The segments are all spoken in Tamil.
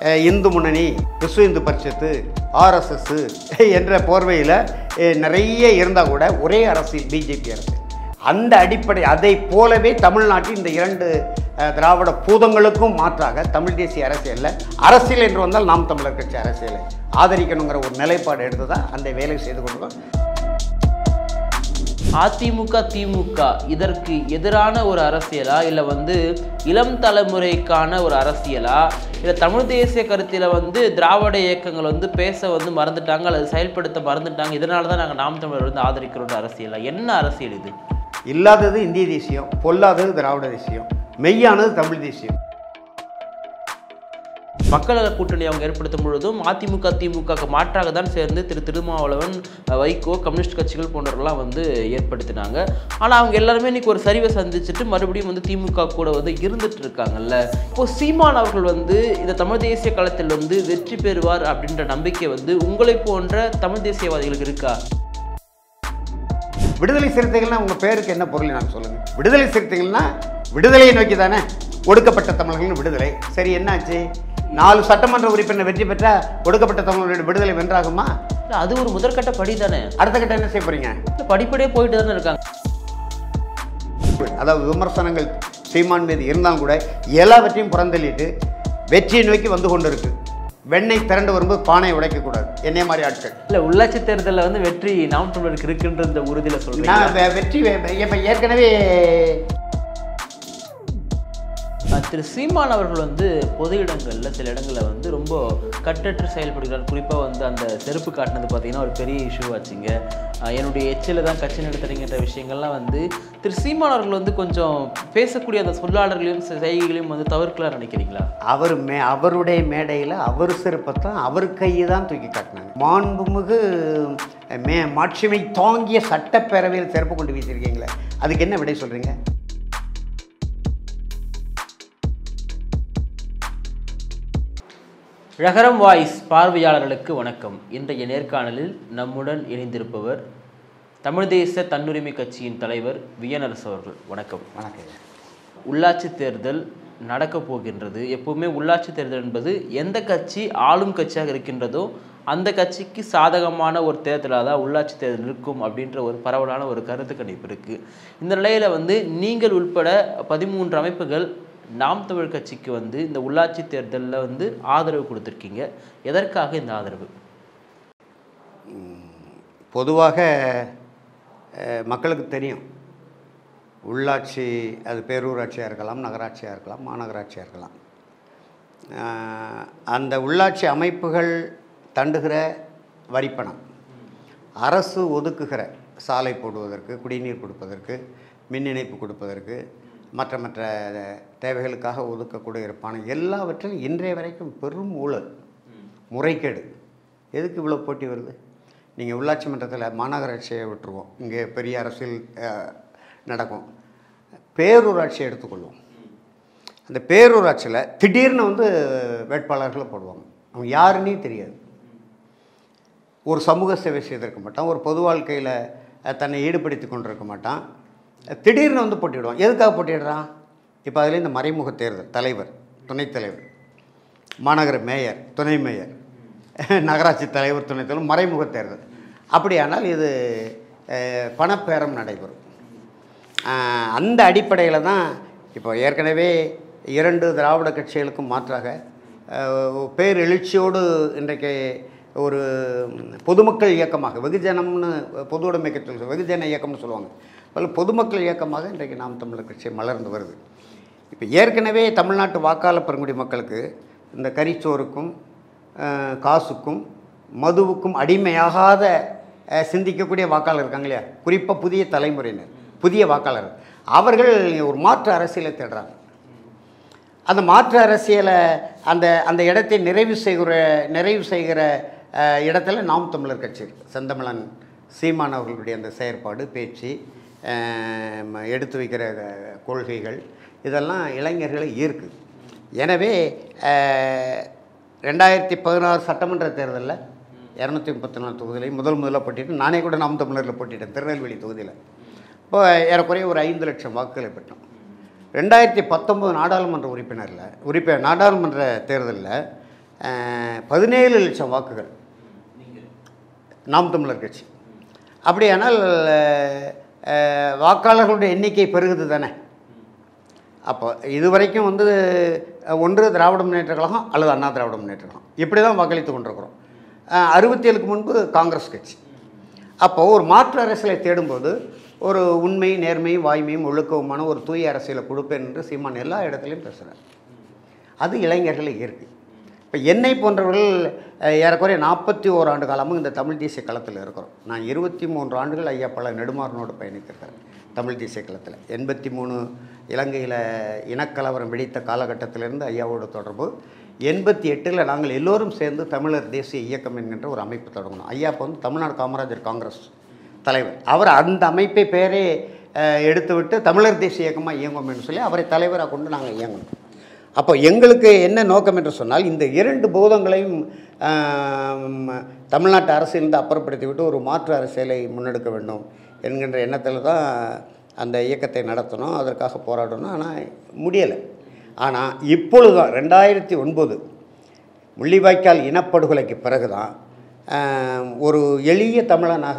அஹ், இந்து முன்னணி விஸ்வ இந்து பரிஷத்து ஆர்எஸ்எஸ் என்ற போர்வையில் நிறைய இருந்தால் கூட ஒரே அரசியல் பிஜேபி அரசு அந்த அடிப்படை அதை போலவே தமிழ்நாட்டில் இந்த இரண்டு அஹ், திராவிட பூதங்களுக்கும் மாற்றாக தமிழ் தேசிய அரசியலில் அரசியல் என்று வந்தால் நாம் தமிழர் கட்சி அரசியலை ஆதரிக்கணுங்கிற ஒரு நிலைப்பாடு எடுத்து தான் அந்த வேலை செய்து கொண்டிருக்கோம் அதிமுக திமுக இதற்கு எதிரான ஒரு அரசியலா இல்லை வந்து இளம் தலைமுறைக்கான ஒரு அரசியலா இல்லை தமிழ் தேசிய கருத்தில வந்து திராவிட இயக்கங்கள் வந்து பேச வந்து மறந்துட்டாங்க அல்லது செயல்படுத்த மறந்துட்டாங்க இதனால தான் நாங்கள் நாம் தமிழர் வந்து ஆதரிக்கிறோம் அரசியலா என்ன அரசியல் இது இல்லாதது இந்திய தேசியம் பொல்லாதது திராவிட தேசியம் மெய்யானது தமிழ் தேசியம் மக்கள் நல கூட்டணி அவங்க ஏற்படுத்தும் பொழுதும் அதிமுக திமுகக்கு மாற்றாக தான் சேர்ந்து திரு திருமாவளவன் அஹ், வைகோ கம்யூனிஸ்ட் கட்சிகள் போன்றவர்கள்லாம் வந்து ஏற்படுத்தினாங்க ஆனால் அவங்க எல்லாருமே இன்னைக்கு ஒரு சரிவை சந்திச்சுட்டு மறுபடியும் வந்து திமுக கூட வந்து இருந்துட்டு இருக்காங்கல்ல இப்போ சீமான் அவர்கள் வந்து இந்த தமிழ் தேசிய களத்தில் வந்து வெற்றி பெறுவார் அப்படின்ற நம்பிக்கை வந்து உங்களை போன்ற தமிழ் தேசியவாதிகளுக்கு இருக்கா விடுதலை சிறுத்தைகள்னா உங்கள் பேருக்கு என்ன பொருள் நான் சொல்லுங்கள் விடுதலை சிறுத்தைகள்னா விடுதலையை நோக்கி தானே ஒடுக்கப்பட்ட தமிழர்கள் விடுதலை சரி என்னாச்சு நாலு சட்டமன்ற உறுப்பினர் வெற்றி பெற்றால் ஒடுக்கப்பட்ட தமிழர்களுடைய விடுதலை வென்றாகுமா இல்ல, அது ஒரு முதற்கட்ட படி தானே அடுத்த கட்டம் என்ன செய்ய போகிறீங்க இல்ல, படிப்படியே போயிட்டு தானே இருக்காங்க அதாவது விமர்சனங்கள் சீமான் மீது இருந்தாலும் கூட எல்லாவற்றையும் புறந்தள்ளிட்டு வெற்றியை நோக்கி வந்து கொண்டு இருக்கு வெண்ணெய் திரண்டு வரும்போது பானையை உடைக்கக்கூடாது என்னைய மாதிரி ஆட்கள் இல்ல உள்ளாட்சி தேர்தலில் வந்து வெற்றி நாம் தமிழருக்கு இருக்குன்ற இந்த உறுதியில சொல்றீங்க நான் வெ- வெற்றி வெ- இப்ப ஏற்கனவே அஹ் திரு சீமான் அவர்கள் வந்து பொது இடங்களில் சில இடங்களில் வந்து ரொம்ப கட்டற்று செயல்படுகிறார் குறிப்பாக வந்து அந்த செருப்பு காட்டினது பார்த்தீங்கன்னா ஒரு பெரிய இஷ்யூ ஆச்சுங்க அஹ் என்னுடைய எச்சில் தான் கட்சி நடத்துறீங்கன்ற விஷயங்கள்லாம் வந்து திரு சீமான் அவர்கள் வந்து கொஞ்சம் பேசக்கூடிய அந்த சொல்லாளர்களையும் செ- செய்கைகளையும் வந்து தவிர்க்கலாம் நினைக்கிறீங்களா அவர் மே அவருடைய மேடையில் அவர் சிறப்பத்தான் அவர் கையை தான் தூக்கி காட்டினாங்க மாண்புமிகு மே மாட்சிமை தாங்கிய சட்டப்பேரவையில் சிறப்பு கொண்டு வீசியிருக்கீங்களே அதுக்கு என்ன விடை சொல்கிறீங்க ழகரம் வாய்ஸ் பார்வையாளர்களுக்கு வணக்கம் இன்றைய நேர்காணலில் நம்முடன் இணைந்திருப்பவர் தமிழ் தேச தன்னுரிமை கட்சியின் தலைவர் வியனரசு அவர்கள் வணக்கம் வணக்கம் உள்ளாட்சி தேர்தல் நடக்க போகின்றது எப்பவுமே உள்ளாட்சி தேர்தல் என்பது எந்த கட்சி ஆளும் கட்சியாக இருக்கின்றதோ அந்த கட்சிக்கு சாதகமான ஒரு தேர்தலாக தான் உள்ளாட்சி தேர்தல் இருக்கும் அப்படின்ற ஒரு பரவலான ஒரு கருத்து கணிப்பு இருக்கு இந்த நிலையில வந்து நீங்கள் உட்பட பதிமூன்று அமைப்புகள் நாம் தமிழ் கட்சிக்கு வந்து இந்த உள்ளாட்சி தேர்தலில் வந்து ஆதரவு கொடுத்துருக்கீங்க எதற்காக இந்த ஆதரவு பொதுவாக அஹ், மக்களுக்கு தெரியும் உள்ளாட்சி அது பேரூராட்சியாக இருக்கலாம் நகராட்சியாக இருக்கலாம் மாநகராட்சியாக இருக்கலாம் அஹ், அந்த உள்ளாட்சி அமைப்புகள் தண்டுகிற வரிப்பணம் அரசு ஒதுக்குகிற சாலை போடுவதற்கு குடிநீர் கொடுப்பதற்கு மின் இணைப்பு கொடுப்பதற்கு மற்ற மற்ற தேவைகளுக்காக ஒதுக்கக்கூடிய பணம் எல்லாவற்றிலும் இன்றைய வரைக்கும் பெரும் ஊழல் முறைகேடு எதுக்கு இவ்வளோ போட்டி வருது நீங்கள் உள்ளாட்சி மன்றத்தில் மாநகராட்சியை விட்டுருவோம் இங்கே பெரிய அரசியல் அஹ், நடக்கும் பேரூராட்சியை எடுத்துக்கொள்வோம் அந்த பேரூராட்சியில் திடீர்னு வந்து வேட்பாளர்களை போடுவாங்க அவங்க யாருன்னே தெரியாது ஒரு சமூக சேவை செய்திருக்க மாட்டான் ஒரு பொது வாழ்க்கையில் அஹ், தன்னை ஈடுபடுத்தி கொண்டிருக்க மாட்டான் அஹ், திடீர்னு வந்து போட்டிடுவான் எதுக்காக போட்டிடுறான் இப்போ அதில் இந்த மறைமுக தேர்தல் தலைவர் துணைத் தலைவர் மாநகர மேயர் துணை மேயர் நகராட்சி தலைவர் துணைத் தலைவர் மறைமுக தேர்தல் அப்படியானால் இது அஹ், பணப்பேரம் நடைபெறும் அஹ், அந்த அடிப்படையில் தான் இப்போ ஏற்கனவே இரண்டு திராவிட கட்சிகளுக்கும் மாற்றாக அஹ், பேரெழுச்சியோடு இன்றைக்கு ஒரு பொதுமக்கள் இயக்கமாக வெகுஜனம்னு பொது உடைமை கட்சி சொல்லுவாங்க. வெகுஜன இயக்கம்னு சொல்லுவாங்க அதில் பொதுமக்கள் இயக்கமாக இன்றைக்கு நாம் தமிழர் கட்சி மலர்ந்து வருது இப்போ ஏற்கனவே தமிழ்நாட்டு வாக்காளர் பெருங்குடி மக்களுக்கு இந்த கறிச்சோறுக்கும் அஹ், காசுக்கும் மதுவுக்கும் அடிமையாகாத அஹ், சிந்திக்கக்கூடிய வாக்காளர் இருக்காங்க இல்லையா குறிப்பாக புதிய தலைமுறையினர் புதிய வாக்காளர் அவர்கள் ஒரு மாற்று அரசியலை தேடுறாங்க அந்த மாற்று அரசியலை அந்த அந்த இடத்தை நிறைவு செய்கிற நிறைவு செய்கிற அஹ், இடத்துல நாம் தமிழர் கட்சி இருக்கு செந்தமிழன் சீமான் அவர்களுடைய அந்த செயற்பாடு பேச்சு அஹ், ம- எடுத்து வைக்கிற அஹ், கொள்கைகள் இதெல்லாம் இளைஞர்களை ஈர்க்குது எனவே அஹ், ரெண்டாயிரத்தி பதினாறு சட்டமன்ற தேர்தலில் இரநூத்தி முப்பத்தி நாலு தொகுதியிலையும் முதல் முதல்ல போட்டிட்டு நானே கூட நாம் தமிழரில் போட்டிட்டேன் திருநெல்வேலி தொகுதியில் இப்போ ஏறக்குறைய ஒரு ஐந்து லட்சம் வாக்குகளை பெற்றோம் ரெண்டாயிரத்தி பத்தொம்போது நாடாளுமன்ற உறுப்பினரில் உறுப்பினர் நாடாளுமன்ற தேர்தலில் பதினேழு லட்சம் வாக்குகள் நாம் தமிழர் கட்சி அப்படியானால் அஹ், வாக்காளர்களுடைய எண்ணிக்கை பெருகுது தானே அப்போ இதுவரைக்கும் வந்து அஹ், ஒன்று திராவிட முன்னேற்ற கழகம் அல்லது அண்ணா திராவிட முன்னேற்ற கழகம் இப்படி தான் வாக்களித்து கொண்டிருக்கிறோம் அறுபத்தி ஏழுக்கு முன்பு காங்கிரஸ் கட்சி அப்போது ஒரு மாற்று அரசியலை தேடும்போது ஒரு உண்மை நேர்மையும் வாய்மையும் ஒழுக்கவுமான ஒரு தூய அரசியலை கொடுப்பேன் என்று சீமான் எல்லா இடத்துலையும் பேசுகிறார் அது இளைஞர்கள் இயற்கை இப்போ என்னை போன்றவர்கள் அஹ், ஏறக்குறைய நாற்பத்தி ஓரு ஆண்டு காலமும் இந்த தமிழ் தேசிய களத்தில் இருக்கிறோம் நான் இருபத்தி மூன்று ஆண்டுகள் ஐயா பல நெடுமாறனோடு பயணித்திருக்கிறேன் தமிழ் தேசிய களத்தில் எண்பத்தி மூணு இலங்கையில் இனக்கலவரம் வெடித்த காலகட்டத்திலிருந்து ஐயாவோட தொடர்பு எண்பத்தி எட்டில் நாங்கள் எல்லோரும் சேர்ந்து தமிழர் தேசிய இயக்கம் என்கின்ற ஒரு அமைப்பு தொடங்கணும் ஐயா இப்போ வந்து தமிழ்நாடு காமராஜர் காங்கிரஸ் தலைவர் அவர் அந்த அமைப்பை பேரே அஹ், எடுத்துவிட்டு தமிழர் தேசிய இயக்கமாக இயங்கும் என்று சொல்லி அவரை தலைவராக கொண்டு நாங்கள் இயங்கணும் அப்போ எங்களுக்கு என்ன நோக்கம் என்று சொன்னால் இந்த இரண்டு பூதங்களையும் ஆம், தமிழ்நாட்டு அரசியலிருந்து அப்புறப்படுத்தி விட்டு ஒரு மாற்று அரசியலை முன்னெடுக்க வேண்டும் என்கின்ற எண்ணத்தில் தான் அந்த இயக்கத்தை நடத்தணும் அதற்காக போராடணும் ஆனால் முடியலை ஆனால் இப்பொழுது தான் ரெண்டாயிரத்தி ஒன்பது முள்ளிவாய்க்கால் இனப்படுகொலைக்கு பிறகு தான் ஒரு எளிய தமிழனாக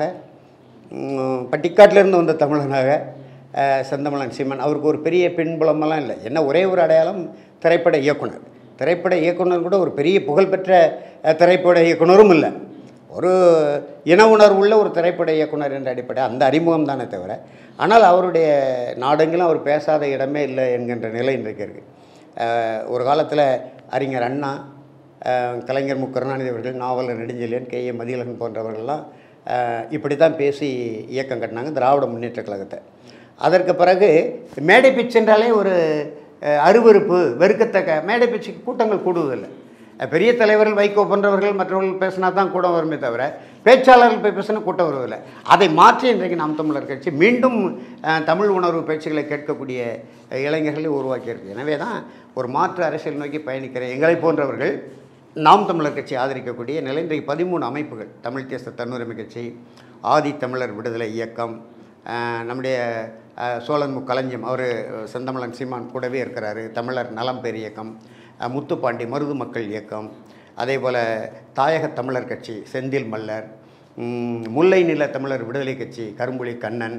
ம், பட்டிக்காட்டிலிருந்து வந்த தமிழனாக அஹ், செந்தமிழன் சீமன் அவருக்கு ஒரு பெரிய பின்புலமெல்லாம் இல்லை என்ன ஒரே ஒரு அடையாளம் திரைப்பட இயக்குனர் திரைப்பட இயக்குனர் கூட ஒரு பெரிய புகழ்பெற்ற அஹ், திரைப்பட இயக்குனரும் இல்லை ஒரு இன உணர்வுள்ள ஒரு திரைப்பட இயக்குனர் என்ற அடிப்படை அந்த அறிமுகம் தானே தவிர ஆனால் அவருடைய நாடெங்கிலும் அவர் பேசாத இடமே இல்லை என்கின்ற நிலை இன்றைக்கு இருக்குது ஒரு காலத்தில் அறிஞர் அண்ணா அஹ், கலைஞர் மு கருணாநிதி அவர்கள் நாவலர் நெடுஞ்செழியன் கே ஏ மதியழகன் போன்றவர்கள்லாம் அஹ், இப்படி தான் பேசி இயக்கம் கட்டினாங்க திராவிட முன்னேற்ற கழகத்தை அதற்கு பிறகு மேடை பிச்சு என்றாலே ஒரு அஹ், அருவருப்பு வெறுக்கத்தக்க மேடை பிச்சுக்கு கூட்டங்கள் கூடுவதில்லை அஹ், பெரிய தலைவர்கள் வைகோ போன்றவர்கள் மற்றவர்கள் பேசினா தான் கூட்டம் வருமே தவிர பேச்சாளர்கள் போய் பேசினா கூட்டம் வருவதில்லை அதை மாற்றி இன்றைக்கு நாம் தமிழர் கட்சி மீண்டும் அஹ், தமிழ் உணர்வு பேச்சுகளை கேட்கக்கூடிய அஹ், இளைஞர்களை உருவாக்கியிருக்கு எனவே தான் ஒரு மாற்று அரசியல் நோக்கி பயணிக்கிற எங்களை போன்றவர்கள் நாம் தமிழர் கட்சி ஆதரிக்கக்கூடிய நிலை இன்றைக்கு பதிமூணு அமைப்புகள் தமிழ் தேச தன்னுரிமை கட்சி ஆதி தமிழர் விடுதலை இயக்கம் அஹ், நம்முடைய அஹ், சோழன் மு களஞ்சியம் அவர் செந்தமிழன் சீமான் கூடவே இருக்கிறாரு தமிழர் நலம் பெரிய இயக்கம் அஹ், முத்துப்பாண்டி மருது மக்கள் இயக்கம் அதே போல் தாயக தமிழர் கட்சி செந்தில் மல்லர் ம், முல்லை நில தமிழர் விடுதலை கட்சி கரும்புலி கண்ணன்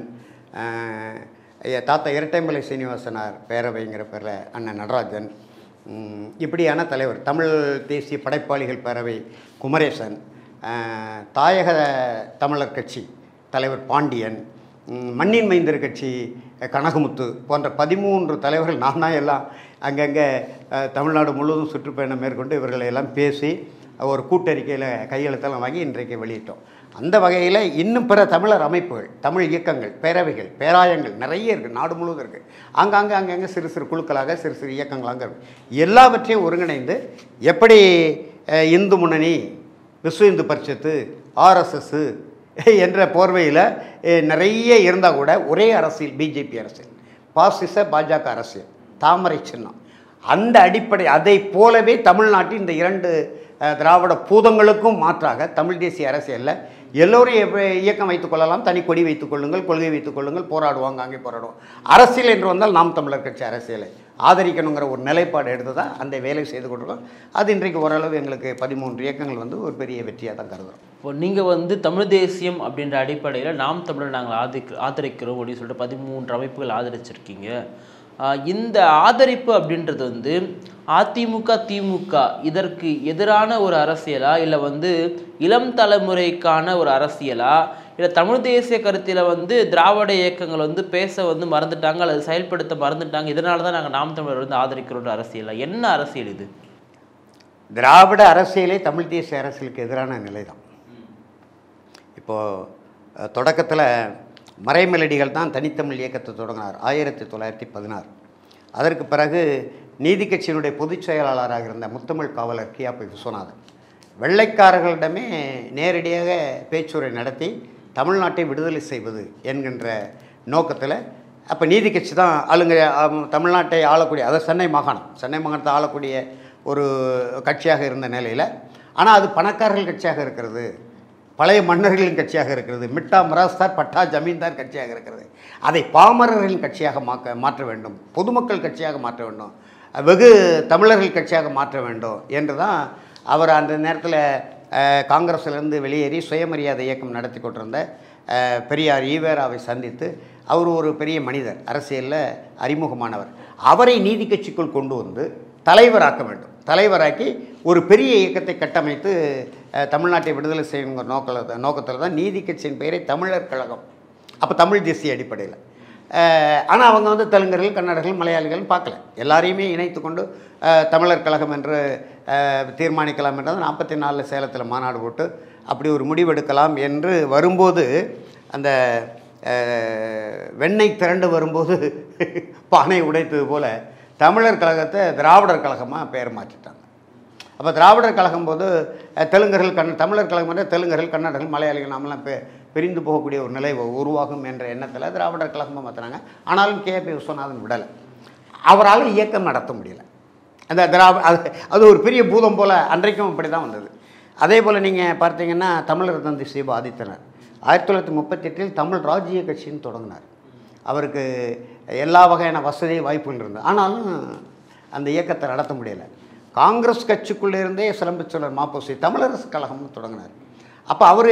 அஹ், ஐயா தாத்தா இரட்டைமலை சீனிவாசனார் பேரவைங்கிற பேரில் அண்ணன் நடராஜன் ம், இப்படியான தலைவர் தமிழ் தேசிய படைப்பாளிகள் பேரவை குமரேசன் அஹ், தாயக தமிழர் கட்சி தலைவர் பாண்டியன் ம், மண்ணின் மைந்தர் கட்சி அஹ், கனகமுத்து போன்ற பதிமூன்று தலைவர்கள் நான் தான் எல்லாம் அங்கங்கே அஹ், தமிழ்நாடு முழுவதும் சுற்றுப்பயணம் மேற்கொண்டு இவர்களை எல்லாம் பேசி ஒரு கூட்டறிக்கையில் கையெழுத்தெல்லாம் வாங்கி இன்றைக்கு வெளியிட்டோம் அந்த வகையில் இன்னும் பிற தமிழர் அமைப்புகள் தமிழ் இயக்கங்கள் பேரவைகள் பேராயங்கள் நிறைய இருக்குது நாடு முழுவதும் இருக்குது ஆங்காங்கே அங்கங்கே சிறு சிறு குழுக்களாக சிறு சிறு இயக்கங்களாக இருக்குது எல்லாவற்றையும் ஒருங்கிணைந்து எப்படி அஹ், இந்து முன்னணி விஸ்வ இந்து பரிஷத்து ஆர்எஸ்எஸ்ஸு என்ற போர்வையில் அஹ், நிறைய இருந்தால் கூட ஒரே அரசியல் பிஜேபி அரசியல் பாசிச பாஜக அரசியல் தாமரை சின்னம் அந்த அடிப்படை அதை போலவே நாட்டில் இந்த இரண்டு அஹ், திராவிட பூதங்களுக்கும் மாற்றாக தமிழ் தேசிய அரசியலில் எல்லோரும் எப்ப- இயக்கம் வைத்துக் கொள்ளலாம் தனி கொடி வைத்துக் கொள்ளுங்கள் கொள்கை வைத்துக் கொள்ளுங்கள் போராடுவாங்க அங்கே போராடுவோம் அரசியல் என்று வந்தால் நாம் தமிழர் கட்சி அரசியலை ஆதரிக்கணுங்கிற ஒரு நிலைப்பாடு எடுத்து தான் அந்த வேலை செய்து கொண்டிருக்கோம் அது இன்றைக்கு ஓரளவு எங்களுக்கு பதிமூன்று இயக்கங்கள் வந்து ஒரு பெரிய வெற்றியாக தான் கருதுகிறோம் இப்போ நீங்கள் வந்து தமிழ் தேசியம் அப்படின்ற அடிப்படையில் நாம் தமிழர் நாங்கள் ஆதரிக்க ஆதரிக்கிறோம் அப்படின்னு சொல்லிட்டு பதிமூன்று அமைப்புகள் ஆதரிச்சிருக்கீங்க ஆஹ் இந்த ஆதரிப்பு அப்படின்றது வந்து அதிமுக திமுக இதற்கு எதிரான ஒரு அரசியலா இல்லை வந்து இளம் தலைமுறைக்கான ஒரு அரசியலா இல்லை தமிழ் தேசிய கருத்தில வந்து திராவிட இயக்கங்கள் வந்து பேச வந்து மறந்துட்டாங்க அல்லது செயல்படுத்த மறந்துட்டாங்க இதனால தான் நாங்கள் நாம் தமிழர் வந்து ஆதரிக்கிறோன்ற அரசியலா என்ன அரசியல் இது திராவிட அரசியலே தமிழ் தேசிய அரசியலுக்கு எதிரான நிலை தான் இப்போது தொடக்கத்தில் மறைமெலடிகள் தான் தனித்தமிழ் இயக்கத்தை தொடங்கினார் ஆயிரத்தி தொள்ளாயிரத்தி பதினாறு அதற்கு பிறகு நீதி கட்சியினுடைய பொதுச் செயலாளராக இருந்த முத்தமிழ் காவலர் கியாபி விஸ்வநாதன் வெள்ளைக்காரர்களிடமே நேரடியாக பேச்சுரை நடத்தி தமிழ்நாட்டை விடுதலை செய்வது என்கின்ற நோக்கத்தில் அப்போ நீதி கட்சி தான் ஆளுங்க ஆம், தமிழ்நாட்டை ஆளக்கூடிய அதாவது சென்னை மாகாணம் சென்னை மாகாணத்தை ஆளக்கூடிய ஒரு கட்சியாக இருந்த நிலையில் ஆனால் அது பணக்காரர்கள் கட்சியாக இருக்கிறது பழைய மன்னர்களின் கட்சியாக இருக்கிறது மிட்டா மிராஸ்தார் பட்டா ஜமீன்தார் கட்சியாக இருக்கிறது அதை பாமரர்களின் கட்சியாக மாக்க மாற்ற வேண்டும் பொதுமக்கள் கட்சியாக மாற்ற வேண்டும் வெகு தமிழர்கள் கட்சியாக மாற்ற வேண்டும் என்று தான் அவர் அந்த நேரத்தில் காங்கிரஸ்லேருந்து வெளியேறி சுயமரியாதை இயக்கம் நடத்தி கொண்டிருந்த அஹ், பெரியார் ஈவேராவை சந்தித்து அவர் ஒரு பெரிய மனிதர் அரசியலில் அறிமுகமானவர் அவரை நீதி கட்சிக்குள் கொண்டு வந்து தலைவராக்க வேண்டும் தலைவராக்கி ஒரு பெரிய இயக்கத்தை கட்டமைத்து அஹ், தமிழ்நாட்டை விடுதலை செய்யுங்கிற நோக்கில் நோக்கத்தில் தான் நீதி கட்சியின் பெயரை தமிழர் கழகம் அப்போ தமிழ் தேசிய அடிப்படையில் ஆனால் அவங்க வந்து தெலுங்கர்கள் கன்னடர்கள் மலையாளிகள் பார்க்கல எல்லாரையுமே இணைத்து கொண்டு அஹ், தமிழர் கழகம் என்று அஹ், தீர்மானிக்கலாம் என்றது நாற்பத்தி நாலில் சேலத்தில் மாநாடு போட்டு அப்படி ஒரு முடிவெடுக்கலாம் என்று வரும்போது அந்த அஹ், வெண்ணெய் திரண்டு வரும்போது பானை உடைத்தது போல தமிழர் கழகத்தை திராவிடர் கழகமாக பெயர் மாற்றிட்டாங்க அப்போ திராவிடர் கழகம் போது அஹ், தெலுங்கர்கள் கண் தமிழர் கழகம் என்ற தெலுங்கர்கள் கன்னடர்கள் மலையாளிகள் நாமெல்லாம் பெ பிரிந்து போகக்கூடிய ஒரு நிலை உ- உருவாகும் என்ற எண்ணத்தில் திராவிடர் கழகமாக மாற்றினாங்க ஆனாலும் கேபி விஸ்வநாதன் விடலை அவரால் இயக்கம் நடத்த முடியல அந்த திராவிட அது அது ஒரு பெரிய பூதம் போல் அன்றைக்கும் அப்படி தான் வந்தது அதே போல் நீங்கள் பார்த்தீங்கன்னா தமிழர் தந்தை சிவ ஆதித்தனர் ஆயிரத்தி தொள்ளாயிரத்தி முப்பத்தெட்டில் தமிழ் ராஜ்ய கட்சின்னு தொடங்கினார் அவருக்கு எல்லா வகையான வசதி வாய்ப்புகள் இருந்தது ஆனாலும் அந்த இயக்கத்தை நடத்த முடியலை காங்கிரஸ் கட்சிக்குள்ளே இருந்தே சிலம்பச்சோழர் மாப்போசி தமிழரசு கழகம்னு தொடங்கினார் அப்போ அவர்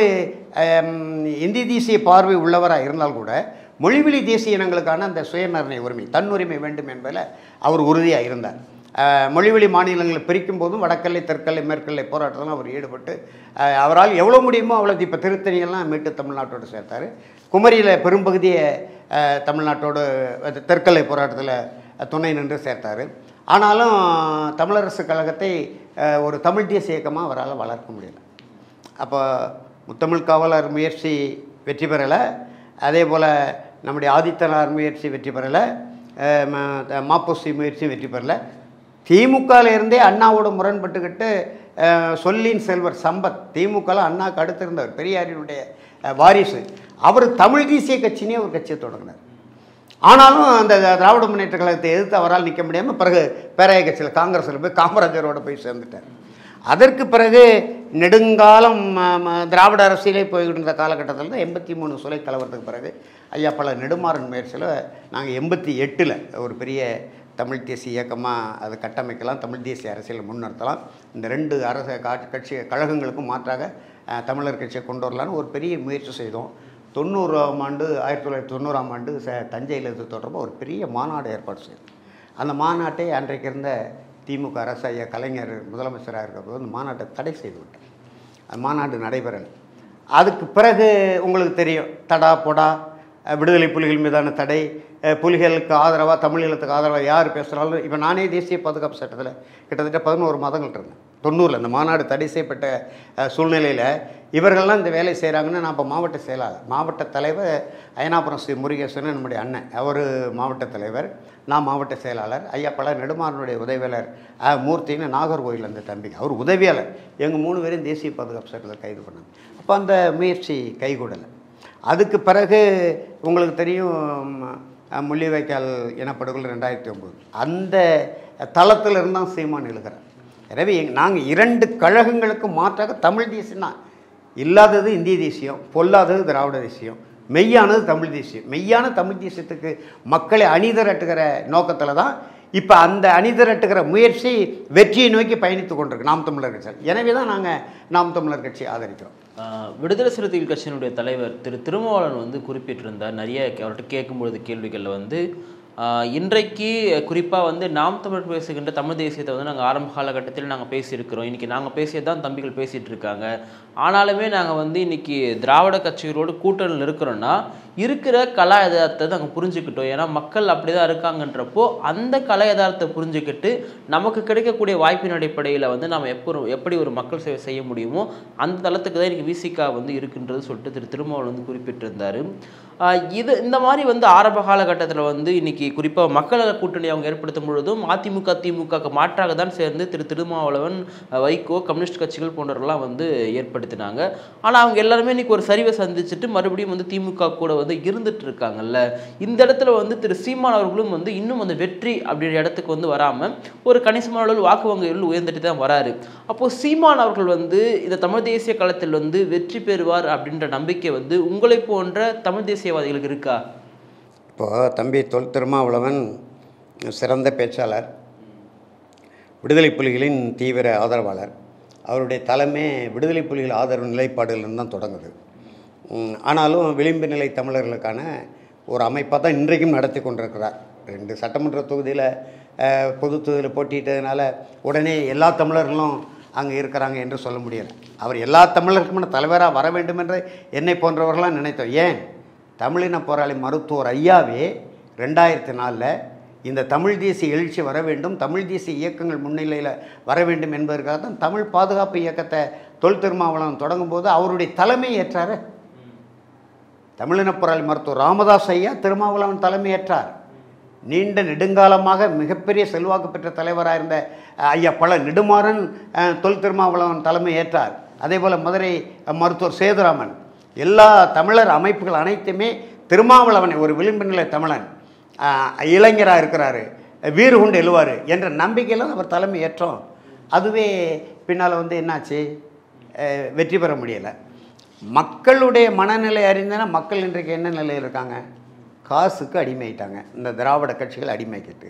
இந்தி தேசிய பார்வை உள்ளவராக இருந்தால் கூட மொழிவெளி தேசிய இனங்களுக்கான அந்த சுயநிர்ணய உரிமை தன்னுரிமை வேண்டும் என்பதில் அவர் உறுதியாக இருந்தார் அஹ், மொழிவெளி மாநிலங்களை பிரிக்கும் போதும் வடக்கல்லை தெற்கல்லை மேற்கல்லை போராட்டத்தில் அவர் ஈடுபட்டு அஹ், அவரால் எவ்வளோ முடியுமோ அவ்வளோ இப்போ திருத்தணியெல்லாம் மீட்டு தமிழ்நாட்டோடு சேர்த்தார் குமரியில் பெரும்பகுதியை அஹ், தமிழ்நாட்டோடு அது தெற்கல்லை போராட்டத்தில் துணை நின்று சேர்த்தார் ஆனாலும் தமிழரசு கழகத்தை அஹ், ஒரு தமிழ் தேசிய இயக்கமாக அவரால் வளர்க்க முடியல அப்போ முத்தமிழ் காவலர் முயற்சி வெற்றி பெறலை அதே போல் நம்முடைய ஆதித்தனார் முயற்சி வெற்றி பெறலை அஹ் ம- த- மாப்போசி முயற்சி வெற்றி பெறலை திமுகவில் இருந்தே அண்ணாவோட முரண்பட்டுக்கிட்டு அஹ், சொல்லின் செல்வர் சம்பத் திமுகவில் அண்ணாக்கு அடுத்து இருந்தவர் பெரியாரினுடைய அஹ், வாரிசு அவர் தமிழ் தேசிய கட்சினே ஒரு கட்சியை தொடங்கினார் ஆனாலும் அந்த திராவிட முன்னேற்ற கழகத்தை எதிர்த்து அவரால் நிற்க முடியாமல் பிறகு பேராய கட்சியில் காங்கிரஸில் போய் காமராஜரோட போய் சேர்ந்துட்டார் அதற்கு பிறகு நெடுங்காலம் ம, ம, திராவிட அரசியலே போய்கிட்டு இருந்த காலகட்டத்தில் தான் எண்பத்தி மூணு சுலை கலவரத்துக்கு பிறகு ஐயா பல நெடுமாறன் முயற்சியில் நாங்கள் எண்பத்தி எட்டில் ஒரு பெரிய தமிழ் தேசிய இயக்கமாக அதை கட்டமைக்கலாம் தமிழ் தேசிய அரசியலை முன்னிறுத்தலாம் இந்த ரெண்டு அரச காட்சி கட்சி கழகங்களுக்கும் மாற்றாக அஹ், தமிழர் கட்சியை கொண்டு வரலான்னு ஒரு பெரிய முயற்சி செய்தோம் தொண்ணூறாம் ஆண்டு ஆயிரத்தி தொள்ளாயிரத்தி தொண்ணூறாம் ஆண்டு ச தஞ்சையில் இது தொடர்பாக ஒரு பெரிய மாநாடு ஏற்பாடு செய்தோம் அந்த மாநாட்டை அன்றைக்கு இருந்த திமுக அரசு ஐயா கலைஞர் முதலமைச்சராக இருக்கிறபோது அந்த மாநாட்டை தடை செய்து விட்டார் அந்த மாநாடு நடைபெறலை அதுக்கு பிறகு உங்களுக்கு தெரியும் தடா பொடா அஹ், விடுதலை புலிகள் மீதான தடை அஹ், புலிகளுக்கு ஆதரவாக தமிழீழத்துக்கு ஆதரவாக யார் பேசுகிறாலும் இப்போ நானே தேசிய பாதுகாப்பு சட்டத்தில் கிட்டத்தட்ட பதினோரு மாதங்கள் இருந்தேன் தொண்ணூறில் அந்த மாநாடு தடை செய்யப்பட்ட சூழ்நிலையில் இவர்கள்லாம் இந்த வேலை செய்கிறாங்கன்னு நான் இப்போ மாவட்ட செயலாளர் மாவட்ட தலைவர் அயனாபுரம் ஸ்ரீ முருகேசன் நம்முடைய அண்ணன் அவர் மாவட்ட தலைவர் நான் மாவட்ட செயலாளர் ஐயா பல நெடுமாறனுடைய உதவியாளர் அ, மூர்த்தின்னு நாகர்கோயில் அந்த தம்பிங்க அவர் உதவியாளர் எங்கள் மூணு பேரும் தேசிய பாதுகாப்பு சட்டத்தில் கைது பண்ணாங்க அப்போ அந்த முயற்சி கைகூடலை அதுக்கு பிறகு உங்களுக்கு தெரியும் அ, முள்ளிவாய்க்கால் இனப்படுகொலை ரெண்டாயிரத்தி ஒம்பது அந்த தளத்தில் இருந்தால் சீமான் எழுகிறார் எனவே நாங்கள் இரண்டு கழகங்களுக்கு மாற்றாக தமிழ் தேசியம் தான் இல்லாதது இந்திய தேசியம் பொல்லாதது திராவிட தேசியம் மெய்யானது தமிழ் தேசியம் மெய்யான தமிழ் தேசியத்துக்கு மக்களை அணிதிரட்டுகிற நோக்கத்தில் தான் இப்போ அந்த அணிதிரட்டுகிற முயற்சி வெற்றியை நோக்கி பயணித்து கொண்டிருக்கு நாம் தமிழர் கட்சி எனவே தான் நாங்கள் நாம் தமிழர் கட்சி ஆதரிக்கிறோம் ஆஹ் விடுதலை சிறுத்தைகள் கட்சியினுடைய தலைவர் திரு திருமாவளவன் வந்து குறிப்பிட்டிருந்தார் நிறைய அவர்கிட்ட கேட்கும்பொழுது கேள்விகளில் வந்து ஆஹ் இன்றைக்கு குறிப்பாக வந்து நாம் தமிழ் பேசுகின்ற தமிழ் தேசியத்தை வந்து நாங்கள் ஆரம்ப காலகட்டத்தில் நாங்கள் பேசியிருக்கிறோம் இன்றைக்கி நாங்கள் பேசியது தான் தம்பிகள் பேசிகிட்டு இருக்காங்க ஆனாலுமே நாங்கள் வந்து இன்றைக்கி திராவிட கட்சிகளோடு கூட்டணியில் இருக்கிறோன்னா இருக்கிற கலா யதார்த்தத்தை நாங்கள் புரிஞ்சுக்கிட்டோம் ஏன்னா மக்கள் அப்படி தான் இருக்காங்கன்றப்போ அந்த கலா யதார்த்தத்தை புரிஞ்சுக்கிட்டு நமக்கு கிடைக்கக்கூடிய வாய்ப்பின் அடிப்படையில் வந்து நம்ம எப்போ எப்படி ஒரு மக்கள் சேவை செய்ய முடியுமோ அந்த தளத்துக்கு தான் இன்றைக்கி விசிகா வந்து இருக்குன்றது சொல்லிட்டு திரு திருமாவளவன் வந்து குறிப்பிட்டிருந்தார் ஆஹ் இது இந்த மாதிரி வந்து ஆரம்ப காலகட்டத்தில் வந்து இன்னைக்கு குறிப்பாக மக்கள் நல கூட்டணி அவங்க ஏற்படுத்தும் பொழுதும் அதிமுக திமுகக்கு மாற்றாக தான் சேர்ந்து திரு திருமாவளவன் அஹ் வைகோ கம்யூனிஸ்ட் கட்சிகள் போன்றவர்கள்லாம் வந்து ஏற்படுத்தினாங்க ஆனால் அவங்க எல்லாருமே இன்னைக்கு ஒரு சரிவை சந்திச்சுட்டு மறுபடியும் வந்து திமுக கூட வந்து இருந்துட்டு இருக்காங்கல்ல இந்த இடத்துல வந்து திரு சீமான் அவர்களும் வந்து இன்னும் அந்த வெற்றி அப்படின்ற இடத்துக்கு வந்து வராமல் ஒரு கணிசமான அளவில் வாக்கு வங்கிகள் உயர்ந்துட்டு தான் வராரு அப்போ சீமான் அவர்கள் வந்து இந்த தமிழ் தேசிய களத்தில் வந்து வெற்றி பெறுவார் அப்படின்ற நம்பிக்கை வந்து உங்களை போன்ற தமிழ் தேசியவாதிகளுக்கு இருக்கா இப்போ தம்பி தொல் திருமாவளவன் சிறந்த பேச்சாளர் விடுதலை புலிகளின் தீவிர ஆதரவாளர் அவருடைய தலைமை விடுதலை புலிகள் ஆதரவு நிலைப்பாடுலேருந்து தான் தொடங்குது உம், ஆனாலும் விளிம்பு நிலை தமிழர்களுக்கான ஒரு அமைப்பாக தான் இன்றைக்கும் நடத்தி கொண்டிருக்கிறார் ரெண்டு சட்டமன்ற தொகுதியில் பொது தொகுதியில் போட்டியிட்டதுனால உடனே எல்லா தமிழர்களும் அங்கே இருக்கிறாங்க என்று சொல்ல முடியலை அவர் எல்லா தமிழருக்குமான தலைவராக வர வேண்டும் என்று என்னை போன்றவர்களாம் நினைத்தோம் ஏன் தமிழின போராளி மருத்துவர் ஐயாவே ரெண்டாயிரத்தி நாலில் இந்த தமிழ் தேசிய எழுச்சி வர வேண்டும் தமிழ் தேசிய இயக்கங்கள் முன்னிலையில் வர வேண்டும் என்பதற்காக தான் தமிழ் பாதுகாப்பு இயக்கத்தை தொல் திருமாவளவன் தொடங்கும் போது அவருடைய தலைமை ஏற்றார் தமிழின போராளி மருத்துவர் ராமதாஸ் ஐயா திருமாவளவன் தலைமை ஏற்றார் நீண்ட நெடுங்காலமாக மிகப்பெரிய செல்வாக்கு பெற்ற தலைவராக இருந்த அஹ், ஐயா பல நெடுமாறன் அஹ், தொல் திருமாவளவன் தலைமை ஏற்றார் அதே போல் மதுரை அஹ், மருத்துவர் சேதுராமன் எல்லா தமிழர் அமைப்புகள் அனைத்துமே திருமாவளவனை ஒரு விளிம்பு நிலை தமிழன் இளைஞராக இருக்கிறாரு வீறு கொண்டு எழுவார் என்ற நம்பிக்கையில் தான் அவர் தலைமை ஏற்றோம் அதுவே பின்னால் வந்து என்னாச்சு அஹ், வெற்றி பெற முடியலை மக்களுடைய மனநிலை அறிந்தனா மக்கள் இன்றைக்கு என்ன நிலையில் இருக்காங்க காசுக்கு அடிமையிட்டாங்க இந்த திராவிட கட்சிகள் அடிமைக்கிட்டு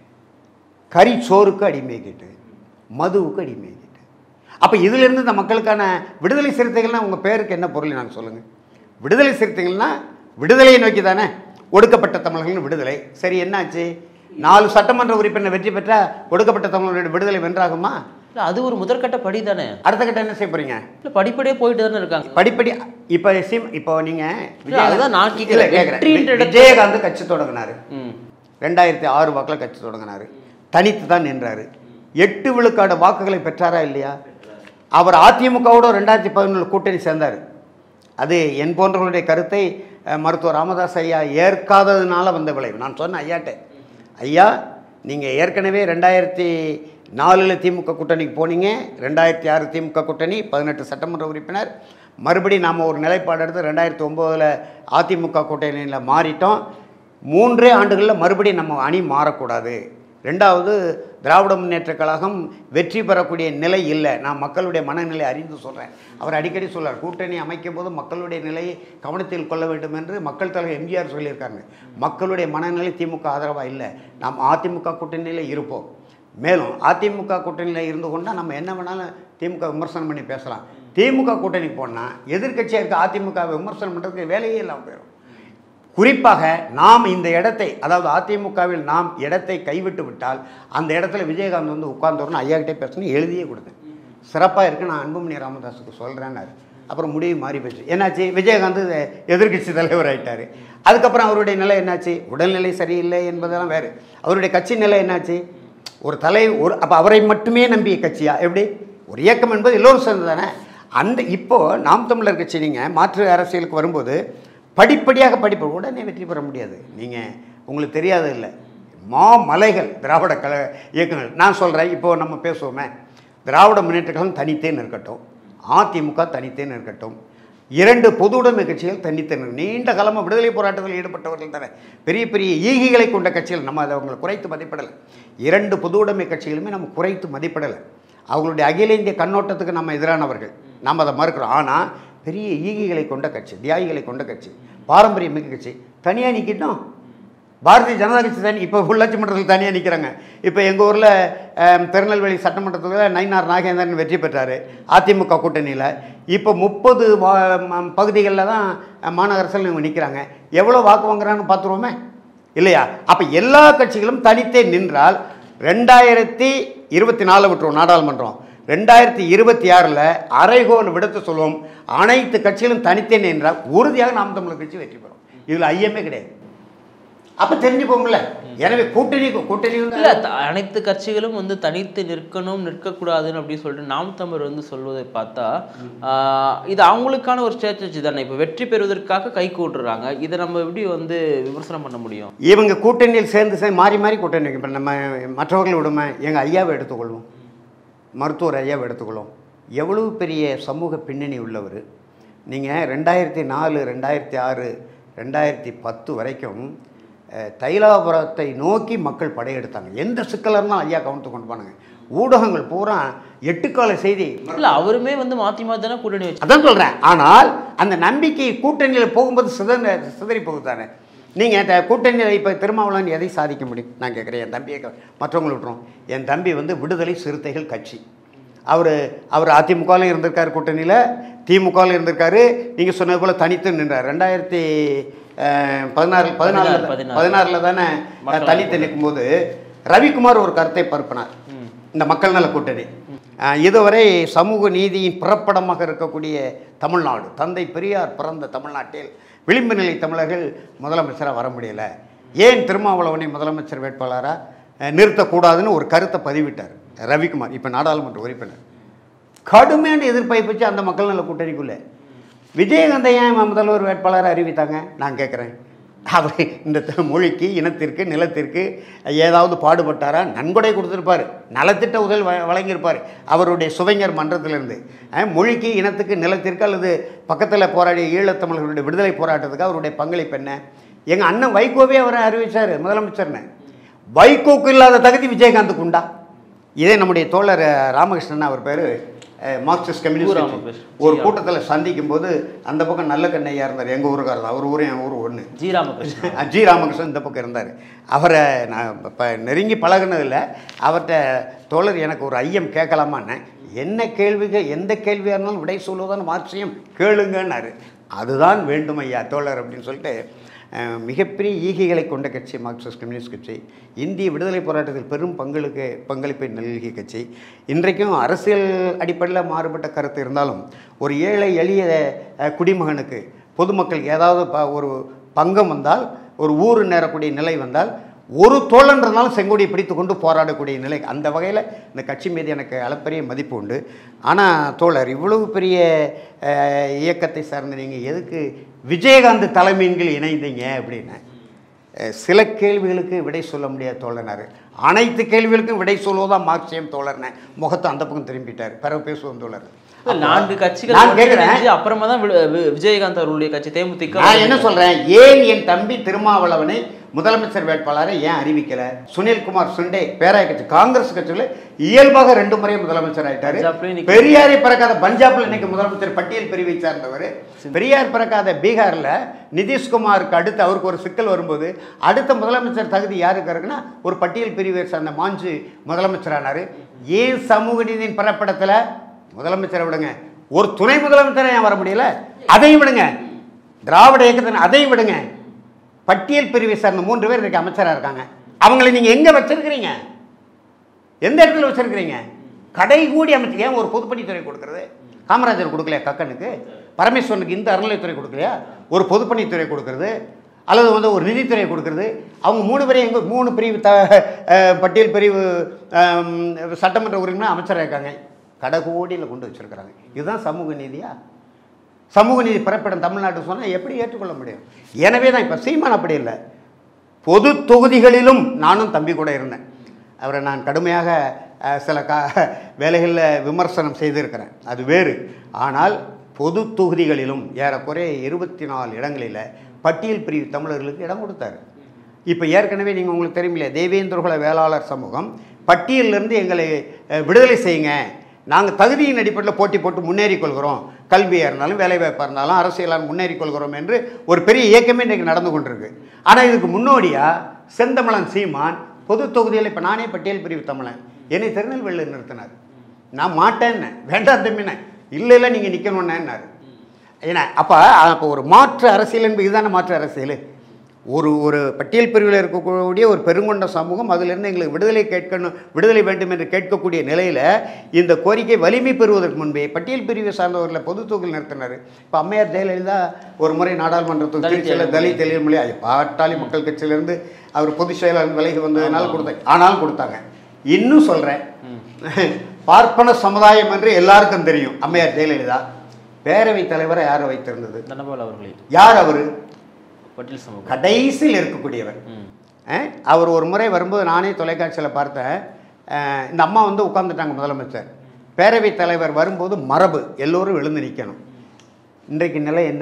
கறிச்சோறுக்கு அடிமைக்கிட்டு மதுவுக்கு அடிமைக்கிட்டு அப்போ இதிலிருந்து இந்த மக்களுக்கான விடுதலை சிறுத்தைகள்னா உங்கள் பேருக்கு என்ன பொருள் நாங்கள் சொல்லுங்கள் விடுதலை சிறுத்தைகள்னா விடுதலையை நோக்கி தானே ஒடுக்கப்பட்ட தமிழர்கள் விடுதலை சரி என்னாச்சு நாலு சட்டமன்ற உறுப்பினர் வெற்றி பெற்றால் ஒடுக்கப்பட்ட தமிழர்களுடைய விடுதலை வென்றாகுமா இல்லை அது ஒரு முதற்கட்ட படி தானே அடுத்த கட்டம் என்ன செய்ய போகிறீங்க இல்லை படிப்படியே போயிட்டு தானே இருக்காங்க படிப்படி இப்போ சிம் இப்போ நீங்கள் இல்ல, அதுதான் நான் கேட்கிறேன். வெற்றின்ற இடத்துல- விஜயகாந்த் கட்சி தொடங்கினார் ம் ரெண்டாயிரத்தி ஆறு வாக்கில் கட்சி தொடங்கினார் தனித்து தான் நின்றார் எட்டு விழுக்காடு வாக்குகளை பெற்றாரா இல்லையா அவர் அதிமுகவோட ரெண்டாயிரத்தி பதினொன்று கூட்டணி சேர்ந்தார் அது என் போன்றவர்களுடைய கருத்தை அஹ், மருத்துவர் ராமதாஸ் ஐயா ஏற்காததுனால வந்த விளைவு நான் சொன்னேன் ஐயாட்டே ஐயா நீங்கள் ஏற்கனவே ரெண்டாயிரத்தி நாலில் திமுக கூட்டணிக்கு போனீங்க ரெண்டாயிரத்தி ஆறு திமுக கூட்டணி பதினெட்டு சட்டமன்ற உறுப்பினர் மறுபடி நாம் ஒரு நிலைப்பாடு எடுத்து ரெண்டாயிரத்தி ஒம்போதில் அதிமுக கூட்டணியில் மாறிட்டோம் மூன்றே ஆண்டுகளில் மறுபடியும் நம்ம அணி மாறக்கூடாது ரெண்டாவது திராவிட முன்னேற்றக் கழகம் வெற்றி பெறக்கூடிய நிலை இல்லை நான் மக்களுடைய மனநிலை அறிந்து சொல்கிறேன் அவர் அடிக்கடி சொல்றார் கூட்டணி அமைக்கும் போது மக்களுடைய நிலையை கவனத்தில் கொள்ள வேண்டும் என்று மக்கள் தலைவர் எம்ஜிஆர் சொல்லியிருக்காங்க மக்களுடைய மனநிலை திமுக ஆதரவாக இல்லை நாம் அதிமுக கூட்டணியில் இருப்போம் மேலும் அதிமுக கூட்டணியில் இருந்து கொண்டால் நம்ம என்ன வேணாலும் திமுக விமர்சனம் பண்ணி பேசலாம் திமுக கூட்டணிக்கு போனால் எதிர்க்கட்சியாக இருக்க அதிமுக விமர்சனம் பண்ணுறதுக்கு வேலையே இல்லாமல் போயிடும் குறிப்பாக நாம் இந்த இடத்தை அதாவது அதிமுகவில் நாம் இடத்தை கைவிட்டு விட்டால் அந்த இடத்துல விஜயகாந்த் வந்து உட்கார்ந்தவரணும் ஐயா கிட்டே பேசணும் எழுதியே கொடுத்தேன் சிறப்பாக இருக்கு நான் அன்புமணி ராமதாஸுக்கு சொல்கிறேன்னாரு அப்புறம் முடிவு மாறி போச்சு என்னாச்சு விஜயகாந்த் எதிர்க்கட்சி தலைவர் ஆயிட்டாரு அதுக்கப்புறம் அவருடைய நிலை என்னாச்சு உடல்நிலை சரியில்லை என்பதெல்லாம் வேறு அவருடைய கட்சி நிலை என்னாச்சு ஒரு தலை ஒரு அப்போ அவரை மட்டுமே நம்பிய கட்சியா எப்படி ஒரு இயக்கம் என்பது எல்லோரும் சேர்ந்து தானே அந்த இப்போது நாம் தமிழர் கட்சி நீங்கள் மாற்று அரசியலுக்கு வரும்போது படிப்படியாக படிப்பு உடனே வெற்றி பெற முடியாது நீங்கள் உங்களுக்கு தெரியாது இல்லை மா மலைகள் திராவிட கல இயக்கங்கள் நான் சொல்கிறேன் இப்போது நம்ம பேசுவோமே திராவிட முன்னேற்ற கழகம் தனித்தேன்னு இருக்கட்டும் அதிமுக தனித்தேன்னு இருக்கட்டும் இரண்டு பொது உடைமை கட்சிகள் தனித்தேன் நீண்ட காலமாக விடுதலை போராட்டத்தில் ஈடுபட்டவர்கள் தானே பெரிய பெரிய ஈகிகளை கொண்ட கட்சிகள் நம்ம அதை அவங்களை குறைத்து மதிப்பிடலை இரண்டு பொது உடைமை கட்சிகளுமே நம்ம குறைத்து மதிப்பிடலை அவங்களுடைய அகில இந்திய கண்ணோட்டத்துக்கு நம்ம எதிரானவர்கள் நாம் அதை மறுக்கிறோம் ஆனால் பெரிய ஈகிகளை கொண்ட கட்சி தியாகிகளை கொண்ட கட்சி பாரம்பரிய மிக்க கட்சி தனியாக நிற்கிட்டோம் பாரதிய ஜனதா கட்சி தனி இப்போ உள்ளாட்சி மன்றத்தில் தனியாக நிற்கிறாங்க இப்போ எங்கள் ஊரில் திருநெல்வேலி சட்டமன்றத்தில் நயினார் நாகேந்திரன் வெற்றி பெற்றார் அதிமுக கூட்டணியில் இப்போ முப்பது பகுதிகளில் தான் மாநகரசல் இவங்க நிற்கிறாங்க எவ்வளோ வாக்கு வாங்குறான்னு பார்த்துருவோமே இல்லையா அப்போ எல்லா கட்சிகளும் தனித்தே நின்றால் ரெண்டாயிரத்தி இருபத்தி நாலு விட்டுருவோம் நாடாளுமன்றம் ரெண்டாயிரத்தி இருபத்தி ஆறில் அரைகோல் விடுத்து சொல்லுவோம் அனைத்து கட்சிகளும் தனித்தே நின்றால் உறுதியாக நாம் தமிழர் கட்சி வெற்றி பெறும் இதில் ஐயமே கிடையாது அப்போ தெரிஞ்சுப்போம்ல எனவே கூட்டணி கூட்டணி வந்து இல்ல த- அனைத்து கட்சிகளும் வந்து தனித்து நிற்கணும் நிற்கக்கூடாதுன்னு அப்படின்னு சொல்லிட்டு நாம் தமிழர் வந்து சொல்வதை பார்த்தா ஆஹ், இது அவங்களுக்கான ஒரு ஸ்ட்ராட்டஜி தானே இப்போ வெற்றி பெறுவதற்காக கை கூட்டுறாங்க இதை நம்ம எப்படி வந்து விமர்சனம் பண்ண முடியும் இவங்க கூட்டணியில் சேர்ந்து சேர்ந்து மாறி மாறி கூட்டணி இப்போ நம்ம மற்றவர்கள் விடுமே எங்கள் ஐயாவை எடுத்துக்கொள்வோம் மருத்துவர் ஐயாவை எடுத்துக்கொள்வோம் எவ்வளவு பெரிய சமூக பின்னணி உள்ளவர் நீங்கள் ரெண்டாயிரத்தி நாலு ரெண்டாயிரத்தி ஆறு ரெண்டாயிரத்தி பத்து வரைக்கும் அஹ், தைலாபுரத்தை நோக்கி மக்கள் படையெடுத்தாங்க எந்த சிக்கலாக இருந்தாலும் ஐயா கவனத்தை கொண்டு போனாங்க ஊடகங்கள் பூரா எட்டுக்கால செய்தி இல்ல அவருமே வந்து மாத்தி மாத்தி தானே கூட்டணி வச்சு அதான் சொல்கிறேன் ஆனால் அந்த நம்பிக்கை கூட்டணியில் போகும்போது சிதற சிதறி போகுது தானே நீங்கள் கூட்டணியில் இப்போ திருமாவளவன் எதை சாதிக்க முடியும் நான் கேட்குறேன் என் தம்பியை க- மற்றவங்களை விட்டுறோம் என் தம்பி வந்து விடுதலை சிறுத்தைகள் கட்சி அவர் அவர் அதிமுகவில் இருந்திருக்காரு கூட்டணியில் திமுகவில் இருந்திருக்காரு நீங்கள் சொன்னது போல் தனித்து நின்றார் ரெண்டாயிரத்தி பதினாறு பதினாலில் பதினாறு. பதினாறில் தானே மக்களவை தனித்து நிற்கும்போது ரவிக்குமார் ஒரு கருத்தை பரப்பினார் இந்த மக்கள் நல கூட்டணி அஹ், இதுவரை சமூக நீதியின் பிறப்படமாக இருக்கக்கூடிய தமிழ்நாடு தந்தை பெரியார் பிறந்த தமிழ்நாட்டில் விளிம்பு நிலை தமிழர்கள் முதலமைச்சராக வர முடியல ஏன் திருமாவளவனை முதலமைச்சர் வேட்பாளராக நிறுத்தக்கூடாதுன்னு ஒரு கருத்தை பதிவிட்டார் ரவிக்குமார் இப்போ நாடாளுமன்ற உறுப்பினர் கடுமையான எதிர்ப்பை வச்சு அந்த மக்கள் நல கூட்டணிக்குள்ளே விஜயகாந்தை ஏன் முதல்வர் வேட்பாளரை அறிவித்தாங்க நான் கேட்குறேன் அவர் இந்த த- மொழிக்கு இனத்திற்கு நிலத்திற்கு ஏதாவது பாடுபட்டாரா நன்கொடை கொடுத்துருப்பார் நலத்திட்ட உதவி வ- வழங்கியிருப்பார் அவருடைய சுவைஞர் மன்றத்திலிருந்து அஹ், மொழிக்கு இனத்துக்கு நிலத்திற்கு அல்லது பக்கத்தில் போராடிய ஈழத்தமிழர்களுடைய விடுதலை போராட்டத்துக்கு அவருடைய பங்களிப்பு என்ன எங்கள் அண்ணன் வைகோவே அவரை அறிவிச்சார் முதலமைச்சர்னு வைகோக்கு இல்லாத தகுதி விஜயகாந்துக்கு உண்டா இதே நம்முடைய தோழர் அஹ், ராமகிருஷ்ணன் அவர் பேர் மார்க்சிஸ்ட் கம்யூனிஸ்ட் கட்சி. ராமகிருஷ்ணன். ஒரு கூட்டத்தில் சந்திக்கும் போது அந்த பக்கம் நல்ல கண்ணையா இருந்தார் எங்கள் ஊருக்காரர் தான் அவர் ஊரும் என் ஊர் ஒன்று ஜி ராமகிருஷ்ணன் ஜி ராமகிருஷ்ணன் இந்த பக்கம் இருந்தார் அவரை நான் இப்போ நெருங்கி பழகுனதில்ல அவர்கிட்ட தோழர் எனக்கு ஒரு ஐயம் கேட்கலாமான்னு என்ன கேள்விகள் எந்த கேள்வியாக இருந்தாலும் விடை சொல்லுவதான் மார்க்சியம் கேளுங்கன்னாரு அதுதான் வேண்டும் ஐயா தோழர் அப்படின்னு சொல்லிட்டு அஹ், மிகப்பெரிய ஈகைகளை கொண்ட கட்சி மார்க்சிஸ்ட் கம்யூனிஸ்ட் கட்சி இந்திய விடுதலை போராட்டத்தில் பெரும் பங்களுக்கு பங்களிப்பை நல்கிய கட்சி இன்றைக்கும் அரசியல் அடிப்படையில் மாறுபட்ட கருத்து இருந்தாலும் ஒரு ஏழை எளிய அஹ், குடிமகனுக்கு பொதுமக்களுக்கு ஏதாவது ப ஒரு பங்கம் வந்தால் ஒரு ஊர் நேரக்கூடிய நிலை வந்தால் ஒரு தோழன்றனாலும் செங்கோடியை பிடித்து கொண்டு போராடக்கூடிய நிலை அந்த வகையில் இந்த கட்சி மீது எனக்கு அளப்பரிய மதிப்பு உண்டு ஆனால் தோழர் இவ்வளவு பெரிய அஹ், இயக்கத்தை சார்ந்த நீங்கள் எதுக்கு விஜயகாந்த் தலைமையின் கீழ் இணைந்தீங்க அப்படின்னு அஹ், சில கேள்விகளுக்கு விடை சொல்ல முடியாத தோழனார் அனைத்து கேள்விகளுக்கும் விடை சொல்வதுதான் மார்க்சியம் தோழர்னே முகத்தை அந்த பக்கம் திரும்பிட்டார் பிறகு பேசுவோம் தோழர் நான்கு கட்சிகள் நான் கேட்குறேன் ஒன்றிணைஞ்சு அப்புறமா தான் வி- வி- விஜயகாந்த் அவர்களுடைய கட்சி தேமுதிக நான் என்ன சொல்றேன் ஏன் என் தம்பி திருமாவளவனை முதலமைச்சர் வேட்பாளரை ஏன் அறிவிக்கல சுனில்குமார் சுண்டே பேராய கட்சி காங்கிரஸ் கட்சியில் இயல்பாக ரெண்டு முறை முதலமைச்சர் ஆயிட்டாரு பஞ்சாப்லயும் நிக்க- பெரியாரை பிறக்காத பஞ்சாப்ல இன்னைக்கு முதலமைச்சர் பட்டியல் பிரிவை சார்ந்தவர் பெரியார் பிறக்காத பீகார்ல நிதிஷ்குமாருக்கு அடுத்து அவருக்கு ஒரு சிக்கல் வரும்போது அடுத்த முதலமைச்சர் தகுதி யாருக்கு இருக்குன்னா ஒரு பட்டியல் பிரிவை சார்ந்த மாஞ்சு முதலமைச்சரானாரு ஏன் சமூக நீதியின் பிறப்பிடத்துல முதலமைச்சரை விடுங்க ஒரு துணை முதலமைச்சரை ஏன் வர முடியல அதையும் விடுங்க திராவிட இயக்கத்தின் அதையும் விடுங்க பட்டியல் பிரிவை சார்ந்த மூன்று பேர் இன்றைக்கு அமைச்சராக இருக்காங்க அவங்களை நீங்கள் எங்கே வச்சிருக்கிறீங்க எந்த இடத்துல வச்சிருக்கிறீங்க கடை கூடி அமைச்சு ஏன் ஒரு பொதுப்பணித்துறை கொடுக்குறது காமராஜர் கொடுக்கலையா கக்கனுக்கு பரமேஸ்வரனுக்கு இந்த அறநிலைத்துறை கொடுக்கலையா ஒரு பொதுப்பணித்துறை கொடுக்குறது அல்லது வந்து ஒரு நிதித்துறை கொடுக்குறது அவங்க மூணு பேரையும் எங்கே மூணு பிரிவு த அஹ், பட்டியல் பிரிவு அம், சட்டமன்ற உறுப்பினர் அமைச்சராக இருக்காங்க கடைகோடியில் கொண்டு வச்சிருக்கிறாங்க இதுதான் சமூக நீதியா சமூக நீதி பிறப்பிடம் தமிழ்நாட்டு சொன்னால் எப்படி ஏற்றுக்கொள்ள முடியும் எனவே தான் இப்போ சீமான் அப்படி இல்லை பொது தொகுதிகளிலும் நானும் தம்பி கூட இருந்தேன் அவரை நான் கடுமையாக அஹ், சில கா வேலைகளில் விமர்சனம் செய்திருக்கிறேன் அது வேறு ஆனால் பொது தொகுதிகளிலும் ஏறக்குறைய இருபத்தி நாலு இடங்களில் பட்டியல் பிரிவு தமிழர்களுக்கு இடம் கொடுத்தாரு இப்போ ஏற்கனவே நீங்கள் உங்களுக்கு தெரியுமில்லையா தேவேந்திரகுல வேளாளர் சமூகம் பட்டியலிருந்து எங்களை அஹ், விடுதலை செய்யுங்க நாங்கள் தகுதியின் அடிப்படையில் போட்டி போட்டு முன்னேறி கொள்கிறோம் கல்வியாக இருந்தாலும் வேலைவாய்ப்பாக இருந்தாலும் அரசியலாக முன்னேறி கொள்கிறோம் என்று ஒரு பெரிய இயக்கமே இன்றைக்கு நடந்து கொண்டிருக்கு ஆனால் இதுக்கு முன்னோடியாக செந்தமிழன் சீமான் பொது தொகுதியில் இப்போ நானே பட்டியல் பிரிவு தமிழன் என்னை திருநெல்வேலியில் நிறுத்தினார் நான் மாட்டேன்னு வேண்டாம் தம்பினேன் இல்லை இல்லை நீங்கள் நிற்கணுன்னேன்னாரு ஏன்னா அப்போ அப்போ ஒரு மாற்று அரசியல் என்பது இதுதானே மாற்று அரசியல் ஒரு ஒரு பட்டியல் பிரிவில் இருக்கக்கூடிய ஒரு பெருங்கொண்ட சமூகம் அதிலிருந்து எங்களுக்கு விடுதலை கேட்கணும் விடுதலை வேண்டும் என்று கேட்கக்கூடிய நிலையில் இந்த கோரிக்கை வலிமை பெறுவதற்கு முன்பே பட்டியல் பிரிவை சார்ந்தவர்களை பொது தொகுதியில் நிறுத்தினார் இப்போ அம்மையார் ஜெயலலிதா ஒரு முறை நாடாளுமன்றத்துக்கு தலித் திருச்சியில் தலித் எளியமொழி பாட்டாளி மக்கள் கட்சியிலேருந்து அவர் பொதுச் செயலாளர் விலகி வந்ததுனால கொடுத்தாங்க ஆனாலும் கொடுத்தாங்க இன்னும் சொல்கிறேன் பார்ப்பன சமுதாயம் என்று எல்லாருக்கும் தெரியும் அம்மையார் ஜெயலலிதா பேரவைத் தலைவரை யாரை வைத்திருந்தது தனபால் அவர்களே யார் அவர் பட்டியல் சமூகம் கடைசியில் இருக்கக்கூடியவர் ம். அஹ், அவர் ஒரு முறை வரும்போது நானே தொலைக்காட்சியில் பார்த்தேன் அஹ், இந்த அம்மா வந்து உட்காந்துட்டாங்க முதலமைச்சர் பேரவைத் தலைவர் வரும்போது மரபு எல்லோரும் எழுந்து நிற்கணும் இன்றைக்கு நிலை என்ன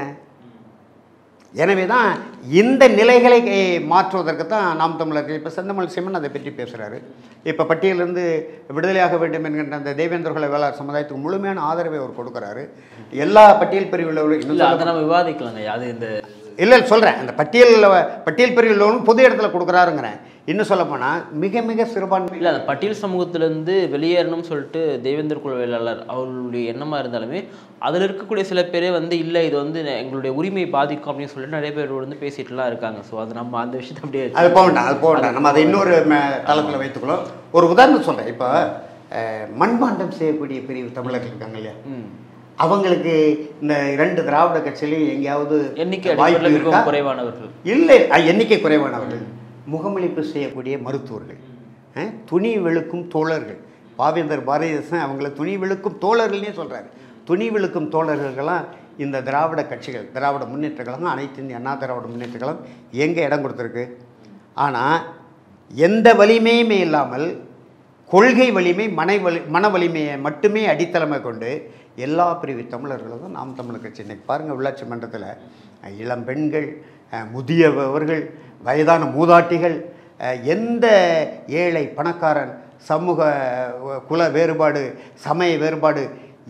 எனவே தான் இந்த நிலைகளை eh, மாற்றுவதற்கு தான் நாம் தமிழர்கள் இப்போ செந்தமிழ் சிம்மன் அதை பற்றி பேசுகிறாரு இப்போ பட்டியலிருந்து விடுதலையாக வேண்டும் என்கின்ற அந்த தேவேந்திரகுல வேளாண் சமுதாயத்துக்கு முழுமையான ஆதரவை அவர் கொடுக்குறாரு எல்லா பட்டியல் பிரிவில் உள்ள இன்னும் இல்ல சொல்ல அதை நம்ம விவாதிக்கலாங்க அது இந்த இல்லை சொல்கிறேன் அந்த பட்டியலில் பட்டியல் பிரிவில் உள்ளவங்க பொது இடத்துல கொடுக்குறாருங்கிறேன் இன்னும் சொல்லப்போனால் மிக மிக சிறுபான்மை இல்லை அந்த பட்டியல் சமூகத்திலேருந்து வெளியேறணும்னு சொல்லிட்டு தேவேந்திர குல வேளாளர் அவர்களுடைய எண்ணமாக இருந்தாலுமே அதில் இருக்கக்கூடிய சில பேரே வந்து இல்லை இது வந்து எங்களுடைய உரிமையை பாதிக்கும் அப்படின்னு சொல்லிட்டு நிறைய பேர் வந்து பேசிட்டுலாம் இருக்காங்க ஸோ அது நம்ம அந்த விஷயத்தை அப்படியே அது போக வேண்டாம் அது போக வேண்டாம் நம்ம அதை இன்னொரு ம- தளத்தில் வைத்துக்கலாம் ஒரு உதாரணம் சொல்கிறேன் இப்போ அஹ், மண்பாண்டம் செய்யக்கூடிய பிரிவு தமிழர்கள் இருக்காங்க இல்லையா ம். அவங்களுக்கு இந்த இரண்டு திராவிட கட்சியிலையும் எங்கேயாவது எண்ணிக்கை வாய்ப்பு அடிப்படையில் இருக்கா மிகவும் குறைவானவர்கள் இல்லை அஹ், எண்ணிக்கை குறைவானவர்கள் முகமளிப்பு செய்யக்கூடிய மருத்துவர்கள் அஹ், துணி வெளுக்கும் தோழர்கள் பாவேந்தர் பாரதிதாசன் அவங்கள துணி வெளுக்கும் தோழர்கள்னே சொல்கிறாரு துணி வெளுக்கும் தோழர்களுக்கெல்லாம் இந்த திராவிட கட்சிகள் திராவிட முன்னேற்ற கழகம் அனைத்து இந்திய அண்ணா திராவிட முன்னேற்ற கழகம் எங்கே இடம் கொடுத்துருக்கு ஆனால் எந்த வலிமையுமே இல்லாமல் கொள்கை வலிமை மனை வலி மன வலிமையை மட்டுமே அடித்தளமை கொண்டு எல்லா பிரிவு தமிழர்களும் நாம் தமிழர் கட்சி இன்னைக்கு பாருங்கள் உள்ளாட்சி மன்றத்தில் அஹ், இளம் பெண்கள் அஹ், முதியவர்கள் வயதான மூதாட்டிகள் அஹ், எந்த ஏழை பணக்காரன் சமூக அஹ், குல வேறுபாடு சமய வேறுபாடு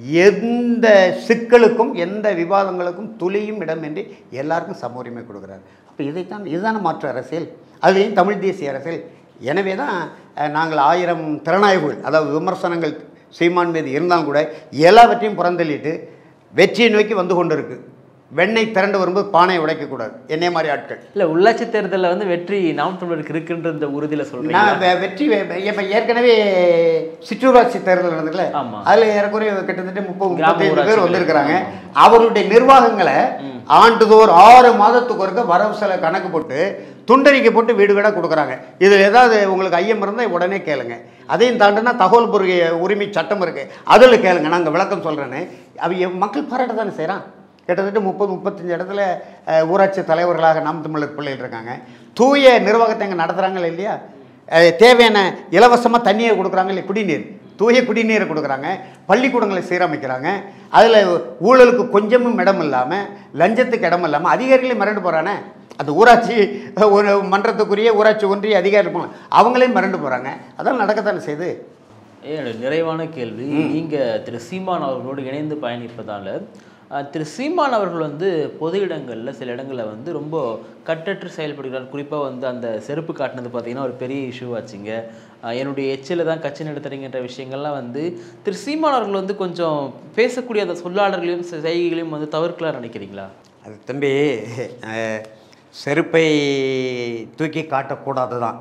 எந்த சிக்கலுக்கும் எந்த விவாதங்களுக்கும் துளியும் இடமின்றி எல்லாருக்கும் சம உரிமை கொடுக்குறாரு அப்போ இதைத்தான் இதுதானே மாற்று அரசியல் அதுலேயும் தமிழ் தேசிய அரசியல் எனவே தான் அஹ், நாங்கள் ஆயிரம் திறனாய்வுகள் அதாவது விமர்சனங்கள் சீமான் மீது இருந்தாலும் கூட எல்லாவற்றையும் புறந்தள்ளிட்டு வெற்றியை நோக்கி வந்து கொண்டு இருக்கு வெண்ணெய் திரண்டு வரும்போது பானையை உடைக்கக்கூடாது என்னைய மாதிரி ஆட்கள் இல்லை உள்ளாட்சி தேர்தலில் வந்து வெற்றி நாம் தமிழருக்கு இருக்குன்ற இந்த உறுதியில் சொல்கிறீங்க நான் வெ- வெற்றி இப்போ ஏற்கனவே சிற்றூராட்சி தேர்தல் நடந்ததுல ஆமா. அதில் ஏறக்குறைய கிட்டத்தட்ட முப்பது கிராம முப்பத்தைந்து பேர் ஊராட்சிகள். வந்திருக்கிறாங்க அவருடைய நிர்வாகங்களை ஆண்டுதோர் ஆறு மாதத்துக்கு ஒருக்க வரவு செலவு கணக்கு போட்டு துண்டறிக்கை போட்டு வீடு வீடாக கொடுக்குறாங்க இதில் ஏதாவது உங்களுக்கு ஐயம் இருந்தால் உடனே கேளுங்க அதையும் தாண்டினா தகவல் பொருள் உரிமை சட்டம் இருக்குது அதில் கேளுங்க நாங்கள் விளக்கம் சொல்கிறேன்னு அவங்க மக்கள் பாராட்ட தானே செய்கிறான் கிட்டத்தட்ட முப்பது முப்பத்தஞ்சு இடத்துல அஹ், ஊராட்சி தலைவர்களாக நாம் தமிழர் பிள்ளைகள் இருக்காங்க தூய நிர்வாகத்தை இங்கே நடத்துகிறாங்களா இல்லையா அஹ், தேவையான இலவசமாக தண்ணியை கொடுக்குறாங்க இல்லையா குடிநீர் தூய குடிநீரை கொடுக்குறாங்க பள்ளிக்கூடங்களை சீரமைக்கிறாங்க அதில் ஊழலுக்கு கொஞ்சமும் இடம் இல்லாமல் லஞ்சத்துக்கு இடம் இல்லாமல் அதிகாரிகளையும் மிரண்டு போகிறானே அந்த ஊராட்சி ஒரு மன்றத்துக்குரிய ஊராட்சி ஒன்றிய அதிகாரி இருப்பாங்க அவங்களையும் மிரண்டு போகிறாங்க அதெல்லாம் நடக்கத்தானே செய்யுது என்னுடைய நிறைவான கேள்வி நீங்க திரு சீமான் அவர்களோடு இணைந்து பயணிப்பதால அஹ், திரு சீமான் அவர்கள் வந்து பொது இடங்கள்ல சில இடங்களில் வந்து ரொம்ப கட்டற்று செயல்படுகிறார் குறிப்பா வந்து அந்த செருப்பு காட்டினது பார்த்தீங்கன்னா ஒரு பெரிய இஷ்யூ ஆச்சுங்க அஹ், என்னுடைய எச்சில தான் கட்சி நடத்துறீங்கன்ற விஷயங்கள்லாம் வந்து திரு சீமான் அவர்கள் வந்து கொஞ்சம் பேசக்கூடிய அந்த சொல்லாளர்களையும் செய்கைகளையும் வந்து தவிர்க்கலாம் நினைக்கிறீங்களா அது தம்பி அஹ், செருப்பை தூக்கி காட்டக்கூடாது தான்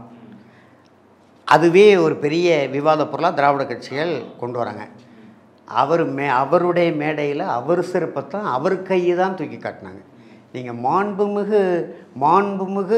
அதுவே ஒரு பெரிய விவாத பொருளாக திராவிட கட்சிகள் கொண்டு வராங்க அவர் மே அவருடைய மேடையில் அவர் செருப்பை தான் அவர் கையை தான் தூக்கி காட்டினாங்க நீங்கள் மாண்புமிகு மாண்புமிகு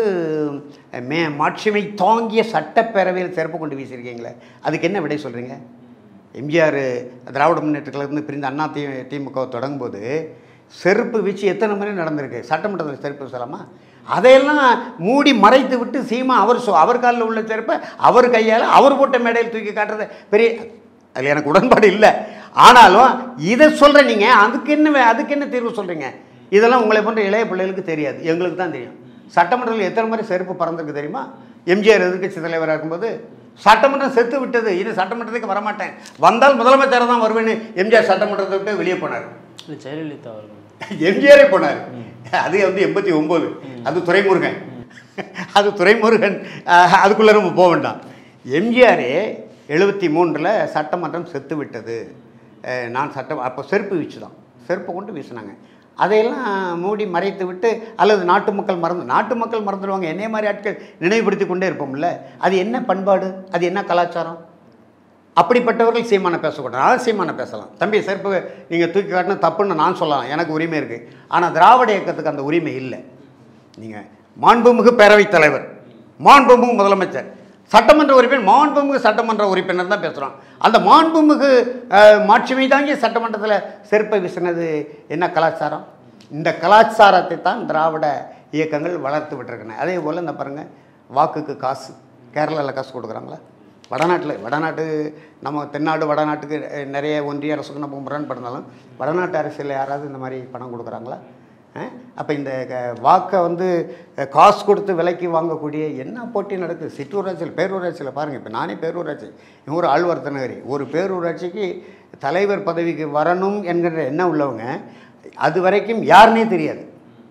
மே மாட்சிமை தாங்கிய சட்டப்பேரவையில் செருப்பு கொண்டு வீசியிருக்கீங்களே அதுக்கு என்ன விடை சொல்கிறீங்க எம்ஜிஆர் திராவிட முன்னேற்ற கழகத்திலிருந்து பிரிந்த அண்ணா தி திமுக தொடங்கும்போது செருப்பு வீச்சு எத்தனை முறை நடந்திருக்கு சட்டமன்றத்தில் செருப்பு சொல்லலாமா அதையெல்லாம் மூடி மறைத்து விட்டு சீமா அவர் சொ அவர் காலில் உள்ள செருப்பை அவர் கையால் அவர் போட்ட மேடையில் தூக்கி காட்டுறது பெரிய அதில் எனக்கு உடன்பாடு இல்லை ஆனாலும் இதை சொல்கிற நீங்கள் அதுக்கு என்ன வே- அதுக்கு என்ன தீர்வு சொல்கிறீங்க இதெல்லாம் உங்களை போன்ற இளைய பிள்ளைகளுக்கு தெரியாது எங்களுக்கு தான் தெரியும் சட்டமன்றத்தில் எத்தனை முறை செருப்பு பறந்துருக்கு தெரியுமா எம்ஜிஆர் எதிர்க்கட்சி தலைவராக இருக்கும்போது சட்டமன்றம் செத்து விட்டது இது சட்டமன்றத்துக்கு வரமாட்டேன் வந்தால் முதலமைச்சர் தான் வருவேன்னு எம்ஜிஆர் சட்டமன்றத்தை விட்டு வெளியே போனார் இல்லை ஜெயலலிதா அவர்கள் எம்ஜிஆரே போனார் அது வந்து எண்பத்தி ஒம்பது அது துரைமுருகன் அது துரைமுருகன் அஹ், அதுக்குள்ளே நம்ம போக வேண்டாம் எம்ஜிஆரே எழுபத்தி மூன்றில் சட்டமன்றம் செத்து விட்டது அஹ், நான் சட்டம் அப்போ செருப்பு வீச்சு தான் செருப்பை கொண்டு வீசினாங்க அதையெல்லாம் மூடி மறைத்து விட்டு அல்லது நாட்டு மக்கள் மறந்து நாட்டு மக்கள் மறந்துடுவாங்க என்னைய மாதிரி ஆட்கள் நினைவுபடுத்தி கொண்டே இருப்போம்ல அது என்ன பண்பாடு அது என்ன கலாச்சாரம் அப்படிப்பட்டவர்கள் சீமானை பேசக்கூடாது நான் சீமானை பேசலாம் தம்பி செருப்பு நீங்கள் தூக்கி காட்டினா தப்புன்னு நான் சொல்லலாம் எனக்கு உரிமை இருக்குது ஆனால் திராவிட இயக்கத்துக்கு அந்த உரிமை இல்லை நீங்கள் மாண்புமிகு பேரவைத் தலைவர் மாண்புமிகு முதலமைச்சர் சட்டமன்ற உறுப்பினர் மாண்புமிகு சட்டமன்ற உறுப்பினர் தான் பேசுகிறோம் அந்த மாண்புமிகு அஹ், மாட்சிமை தாங்கிய சட்டமன்றத்தில் செருப்பை வீசினது என்ன கலாச்சாரம் இந்த கலாச்சாரத்தை தான் திராவிட இயக்கங்கள் வளர்த்து விட்டுருக்கணும் அதே போல் இந்த பாருங்கள் வாக்குக்கு காசு கேரளாவில் காசு கொடுக்குறாங்களா வடநாட்டில் வடநாட்டு நம்ம தென்னாடு வடநாட்டுக்கு அஹ், நிறைய ஒன்றிய அரசுக்கு நம்ம முரண்படுந்தாலும் வடநாட்டு அரசியலில் யாராவது இந்த மாதிரி பணம் கொடுக்குறாங்களா அப்போ இந்த க- வாக்கை வந்து அஹ், காசு கொடுத்து விலைக்கு வாங்கக்கூடிய என்ன போட்டி நடக்குது சிற்றூராட்சியில் பேரூராட்சியில் பாருங்கள் இப்போ நானே பேரூராட்சி இவங்க ஒரு ஆழ்வார்த்த நகரி ஒரு பேரூராட்சிக்கு தலைவர் பதவிக்கு வரணும் என்கிற எண்ணம் உள்ளவங்க அது வரைக்கும் யாருன்னே தெரியாது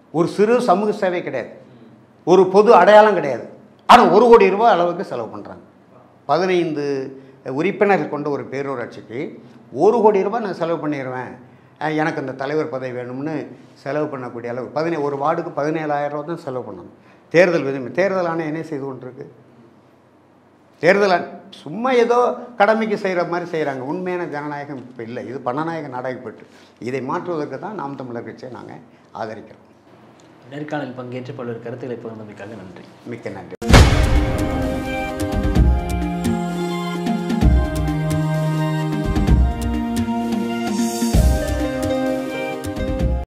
ஒரு சிறு சமூக சேவை கிடையாது ஒரு பொது அடையாளம் கிடையாது ஆனால் ஒரு கோடி ரூபாய் அளவுக்கு செலவு பண்ணுறாங்க பதினைந்து உறுப்பினர்கள் கொண்ட ஒரு பேரூராட்சிக்கு ஒரு கோடி ரூபாய் நான் செலவு பண்ணிடுவேன் அஹ் எனக்கு அந்த தலைவர் பதவி வேணும்னு செலவு பண்ணக்கூடிய அளவு பதினே ஒரு வார்டுக்கு பதினேழாயிரம் ரூபா தான் செலவு பண்ணணும் தேர்தல் விதி தேர்தல் ஆணையம் என்ன செய்து கொண்டிருக்கு தேர்தல் ஆணை- சும்மா ஏதோ கடமைக்கு செய்கிற மாதிரி செய்கிறாங்க உண்மையான ஜனநாயகம் இப்போ இல்லை இது பணநாயக நாடகப்பட்டு இதை மாற்றுவதற்கு தான் நாம் தமிழர் கட்சியை நாங்கள் ஆதரிக்கிறோம் நேர்காணலில் பங்கேற்று பல்வேறு கருத்துக்களை பகிர்ந்தமைக்காக நன்றி மிக்க நன்றி